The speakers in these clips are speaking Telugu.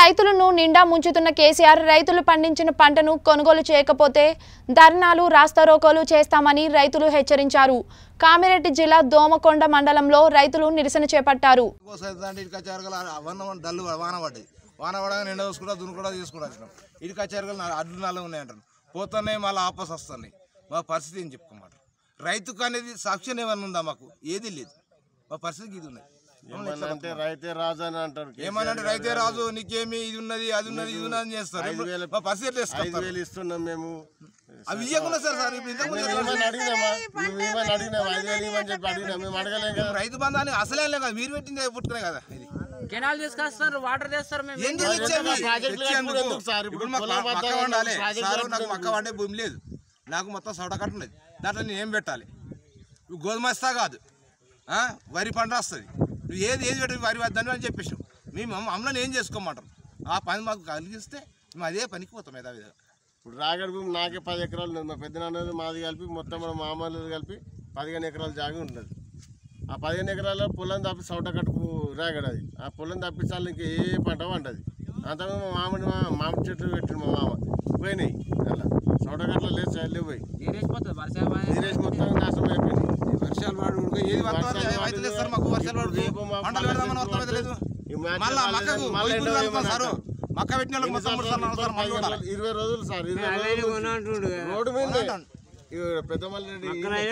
రైతులను నిండా ముంచుతున్న కేసీఆర్ రైతులు పండించిన పంటను కొనుగోలు చేయకపోతే ధర్నాలు రాస్తారోకోలు చేస్తామని రైతులు హెచ్చరించారు కామిరెడ్డి జిల్లా దోమకొండ మండలంలో రైతులు నిరసన చేపట్టారు కోసేదంటే ఇటుక చెరగలు అవన్నీ డల్లు వాన పడ్డది వాన పడగా నిండా చూసుకుంటా దున్ను కూడా తీసుకుంటా వచ్చినాం ఇటుక చెరగలు అడ్డు నాలుగు ఉన్నాయి అంటారు పోతున్నాయి మళ్ళీ ఆపస్ వస్తున్నాయి మా పరిస్థితి ఏం చెప్పుకోమాట రైతుకు అనేది సాక్ష్యం ఏమైనా ఉందా మాకు ఏది లేదు మా పరిస్థితికి ఇది ఉన్నది ఏమనంటే రైతే రాజు అని అంటారు ఏమనంటే రైతే రాజు నీకేమి ఇది ఉన్నది అది ఉన్నది ఇది ఉన్నది అని చేస్తారు ఐదు వేల- మా పరిస్థితి ఎట్లా ఐదు వేసుకొస్తారు? వేలు ఇస్తున్నాం మేము అవి ఇవ్వకుండా సార్ సార్ ఇప్పుడు ఇంతకు ముందు మేము ఏమని అడిగినామా మేము ఏమని అడిగినాం ఐదు వేలు ఇవ్వని చెప్పి అడిగినాం మేము అడగలేం కదా రైతు బంధాన్ని అసలే లేదు కదా మీరు పెట్టిందే పుట్టుకునే కదా ఇది కెనాల్ తీసుకొస్తారు వాటర్ తెస్తారు మేము ఏం చేయాలి ఇచ్చేవి? ప్రాజెక్టులు తెచ్చేందుకు. కట్టుకుని ఎందుకు సార్? ఇప్పుడు ఇప్పుడు మాకు పొలం మక్క బత్తాలు వండాలి ప్రాజెక్టులు సారు నాకు కట్టుకుని మక్క వండే భూమి లేదు నాకు మొత్తం సౌడ కట్ట ఉన్నది దాంట్లో నేను ఏం పెట్టాలి నువ్వు గోధుమ ఇస్తా కాదు ఆ? వరి పంట వస్తుంది నువ్వు ఏది ఏది పెట్టి వరి వద్దని అని చెప్పేసాం మేము అమ్మని ఏం చేసుకోమంటాం ఆ పని మాకు కలిగిస్తే మేము అదే పనికి పోతాం ఏదో విధంగా ఇప్పుడు రాగడి భూమి నాకే పది ఎకరాలు ఉన్నది మా పెద్ద నాన్నది మాది కలిపి మొత్తం మన మామూలు కలిపి పదిహేను ఎకరాల జాగా ఉంటుంది ఆ పదిహేను ఎకరాల పొలం తప్పి సౌట కట్టుకు రాగడి అది ఆ పొలం తప్పించాలి ఇంకా ఏ పంట పంటది అంతకు మా మామిడి మా మామిడి చెట్లు పెట్టిండు మా మామ పోయినాయి అలా సౌట కట్ల లేదు చల్లి పోయి నీరేసిపోతుంది వర్ష నీరేసి మొత్తం నాశనం అయిపోయింది వర్షాలు వాడు ఉడక ఏది వస్తారో వర్షాలు రైతులు వాడు ఇస్తారు మాకు వర్షాలు వాడు రేపు మా పంటలు పెడదామని వస్తాం అయితే లేదు ఈ మ్యాచ్ మళ్ళా మళ్ళీ మక్కకు మళ్ళీ పోయి ఎండ గుళ్ళు వెళ్తాం సారు వేయమని మక్క పెట్టిన వాళ్ళకి మొత్తం మూడు సార్లు నాలుగు సార్లు మళ్ళీ ఉండాలి. ఇరవై రోజులు సార్ ఇరవై రోజులు రోడ్డు మీద పెద్ద మల్లి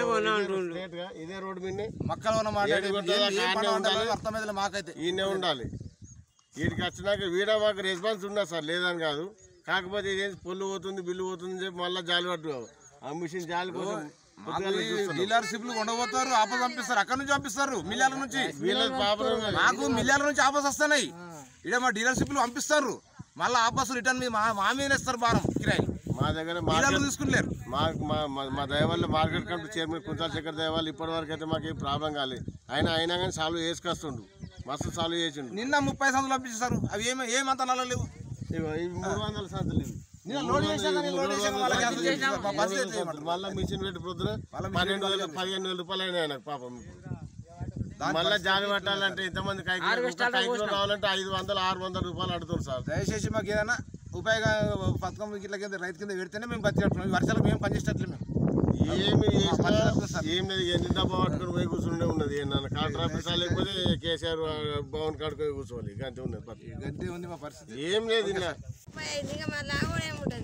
ఇదే రోడ్డు మీద మక్కలు ఉన్న మాట్లాడి ఏడు గంటల ఏం- ఏం దాకా పంట ఆడనే వండాలో ఉండాలి. అర్థమైతే మాకైతే ఈయనే ఉండాలి వీడికి వచ్చినాక వీడ మాకు రెస్పాన్స్ ఉన్నా సార్ లేదని కాదు కాకపోతే ఇదేం పొల్లు పోతుంది బిల్లు పోతుంది అని చెప్పి మళ్ళీ జాలి పట్టు ఆ మిషన్ జాలి కోసం పొద్దుగాల చూస్తున్నాం. డీలర్షిప్లు ఉండబోతారు ఆపస్ పంపిస్తారు అక్కడ నుంచి పంపిస్తారు మిల్లాల నుంచి వీళ్ళకి పాపం ఉన్నది. మాకు మిల్లాల నుంచి ఆపస్ వస్తున్నాయి ఇక్కడ మా డీలర్షిప్లు పంపిస్తారు మళ్ళీ ఆపస్ రిటర్న్ మీద మా మా మీద ఇస్తారు భారం కిరాయి మా దగ్గర డీలర్లు మార్కెట్ తీసుకునిలేరు మా మా- మా- మా దయ వల్ల market committee chairman Kunchala Shekar దయ వల్ల ఇప్పటి వరకు అయితే మాకు ఏం ప్రాబ్లం కాలేదు ఆయన అయినా కానీ సాల్వ్ చేసుకొస్తుండు మస్తు సాల్వ్ చేసిండు నిన్న ముప్పై సందులు పంపిస్తారు అవి ఏమి ఏమంత నల్ల లేవు ఇగో ఈ మూడు వందల సంతలు ఇవి. నిన్న లోడ్ చేశాక నేను లోడ్ చేశాక వాళ్ళకి క్యాన్సిల్ చేసేసారు. మా పరిస్థితి అయితే ఏమంటారు? మళ్ళీ మిషన్ పెట్టి పొద్దున పన్నెండు వేలు పదిహేను వేల రూపాయలు అయినాయి నాకు పాపం మళ్ళీ జాలి పట్టాలంటే ఇంతమంది కైకి కైకిలో రావాలంటే ఐదు వందలు ఆరు వందల రూపాయలు అడుగుతారు సార్ దయచేసి మాకు ఏదైనా ఉపయోగ పథకం ఇట్లా కింద రైతు కింద పెడితేనే మేము బతి కట్టుకున్నాం వర్షాలకు మేము పనిచేసేటట్లు మేము ఏమి చేసినా ఏం లేదు ఎన్ని డబ్బా పట్టుకొని పోయి కూర్చుండే ఉన్నది నన్ను కాంట్రా ఆఫీసా లేకపోతే కేసీఆర్ భవన్ కాడుకు పోయి కూర్చోవాలి ఇక అంతే ఉన్నది పత్తి. గంతే ఉంది మా పరిస్థితి ఏం లేదు ఇలా ఇక మళ్ళీ ఏముంటుంది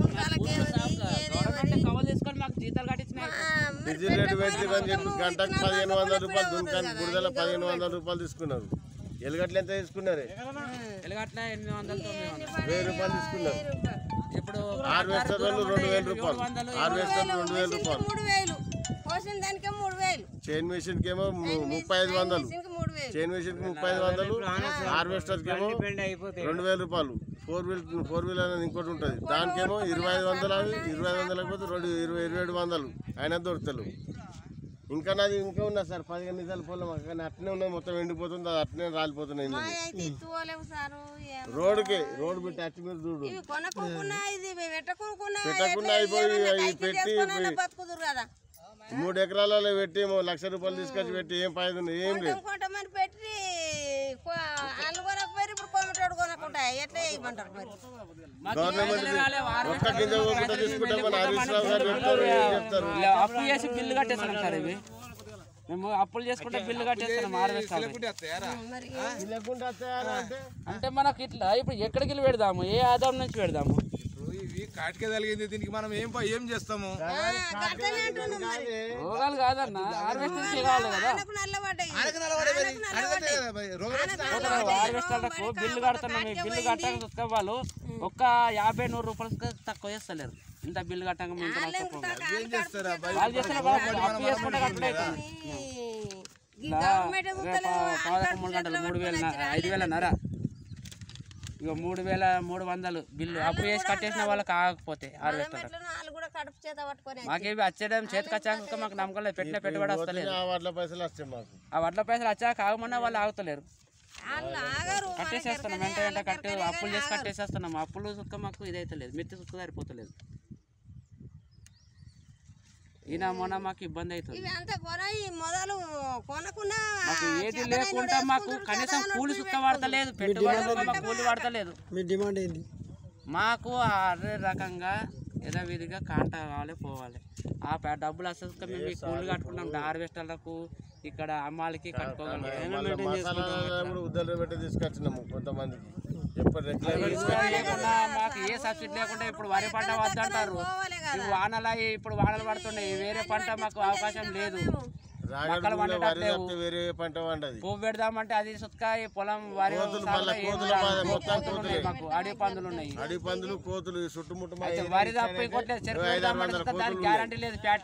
గుంటాలకేమని కవర్ తీసుకొని మాకు జీతాలు కట్టించినాయి డీజిల్ రేటు పెంచారని చెప్పి గంటకు పదిహేను వందల రూపాయలు దున్కానికి బురదల పదిహేను వందల రూపాయలు తీసుకున్నారు ఎలుగట్లు ఎంత తీసుకున్నారే ఎలాగట్లా ఎనిమిది వందలు తొమ్మిది వందలు వెయ్యి రూపాయలు తీసుకున్నారు ఇప్పుడు హార్వెస్టర్ వాళ్ళు రెండు వేల రూపాయలు హార్వెస్టర్ రెండు వేల రూపాయలు మూడు వేలు పోసిన దానికే మూడు వేలు చైన్ మెషిన్ కేమో ము- ముప్పై ఐదు వందలు ఇంకా మూడు వేలు చైన్ మెషిన్ కి ముప్పై ఐదు వందలు హార్వెస్టర్ కేమో రెండు వేల రూపాయలు ఫోర్ వీల్ ఫోర్ వీల్ అనేది ఇంకోటి ఉంటుంది దానికేమో ఇరవై ఐదు వందలు అవి ఇరవై ఐదు వందలు లేకపోతే రెండు ఇరవై ఇరవై ఏడు వందలు అయినా దొరుకుతలు ఇంకా నాది ఇంకా ఉన్నా సార్ పదిహేను నిమిషాల పొలం కానీ అట్నే ఉన్నది మొత్తం ఎండిపోతుంది అది అట్నే రాలిపోతున్నాయి మావి అయితే ఇత్తుకోలేవు సారు ఏం. రోడ్డుకి రోడ్డు పెట్టి అచ్చి మీరు చూడు ఇవి కొనకున్నా ఇది పెట్టకున్నా పెట్టకున్నా అయిపోయి అవి పెట్టి బతుకుదురు కదా మూడు ఎకరాలలో పెట్టి ఏమో లక్ష రూపాయలు తీసుకొచ్చి పెట్టి ఏం ఫాయిదా ఉంది? ఏం లేదు కొంటాం కొంటామని పెట్టి కొ- వాళ్ళు కొనకపోయి ఇప్పుడు కొమ్మటోడు కొనకుండా ఎట్లా వేయమంటారు మరి గవర్నమెంట్ ఒక్క గింజ పోకుండా తీసుకుంటామని హరీష్ రావు గారు చెప్తారు ఏం చెప్తారు ఇలా అప్పు చేసి బిల్లు కట్టేస్తున్నాం సార్ ఇవి మేము అప్పులు చేసుకుంటే బిల్లు కట్టేస్తున్నాం హార్వెస్టర్ మరి లేకుండా వస్తాయా అంటే అంటే మనకి ఇట్లా ఇప్పుడు ఎక్కడికి వెళ్ళి పెడదాము ఏ ఆదాయం నుంచి పెడదాము ఇప్పుడు ఇవి కాటికే తగిలింది దీనికి మనం ఏం ప- ఏం చేస్తాము గట్లనే అంటున్నాం మరి రోగాలు కాదన్న హార్వెస్టర్ చేయాలి కదా ఆయనకు నల్లబడ్డాయి హార్వెస్టర్లకు బిల్లు కడుతున్నాం ఈ బిల్లు కట్టక చూస్తే వాళ్ళు ఒక్క యాభై నూరు రూపాయలు తక్కువ చేస్తలేరు ఇంత బిల్లు కట్టక మేము ఇంత నష్టపోము. ఏం చేస్తారా భయ్? వాళ్ళు చేస్తున్న బాగా అప్పు చేసుకుంటే కట్టలేదు ఈ గవర్నమెంట్ పదకొండు మూడు గంటలు మూడు వేల ఐదు వేల నర ఇక మూడు వేల మూడు వందలు బిల్లు అప్పు చేసి కట్టేసిన వాళ్ళకి ఆగకపోతే హార్వెస్టర్ వాళ్ళు కూడా కడుపు చేత పట్టుకొని మాకేవి వచ్చేయడం చేతికి వచ్చాక మాకు నమ్మకం లేదు పెట్టిన పెట్టుబడి వస్తలేదు ఆ వాటిలో పైసలు వస్తాయి మాకు ఆ వడ్ల పైసలు వచ్చాక ఆగమన్నా వాళ్ళు ఆగుతలేరు వాళ్ళు ఆగరు కట్టేసేస్తున్నాం వెంట వెంట కట్టే అప్పులు చేసి కట్టేసేస్తున్నాం అప్పులు సుక్క మాకు ఇదైతే లేదు మిత్తి సుక్క సరిపోతలేదు ఈయన మొన్న మాకు ఇబ్బంది అవుతుంది ఇవి అంతా కొనాయి మొదలు కొనకుండా మాకు ఏది చేతనైన లేకుండా మాకు వేసుకుంటారు, కనీసం చేతనైన కూలి వడ్లు సుక్క పడతలేదు పెట్టుబడి సుక్క మాకు కూలి పడతలేదు మీ డిమాండ్ ఏంది మాకు అదే రకంగా యథావిధిగా కాంట కావాలి పోవాలి ఆ ప- డబ్బులు అసలు మేము ఈ కూలి కట్టుకున్నాం హార్వెస్టర్లకు ఇక్కడ అమ్మాలకి కట్టుకోగలం మళ్ళీ మసాలా కూడా ఉద్దలు పెట్టి తీసుకొచ్చినాము కొంతమందికి ఎప్పుడు రెగ్యులర్ ఇప్పుడు లేకుండా మాకు ఏ సబ్సిడీ లేకుండా ఇప్పుడు వరి పంట వద్దంటారు ఈ వానల ఇప్పుడు వానలు పడుతున్నాయి వేరే పంట మాకు అవకాశం లేదు రాగడి భూమిలో వరి తప్పితే వేరే పంట వండదు పువ్వు పెడదామంటే అది సుక్క ఈ పొలం వరి కోతులు సాగులో మళ్ళా ఏం కోతుల రాదు. బాధ, మొత్తం కోతులు ఉన్నాయి మాకు అడవి పందులు ఉన్నాయి అడవి పందులు కోతులు ఈ చుట్టుముట్టు మా అయితే ఏరియా వరి తప్ప ఇంకోటి చెరుకు ఐదారు పెడదామంటే వందల సుక్క దానికి కోతులు గ్యారంటీ లేదు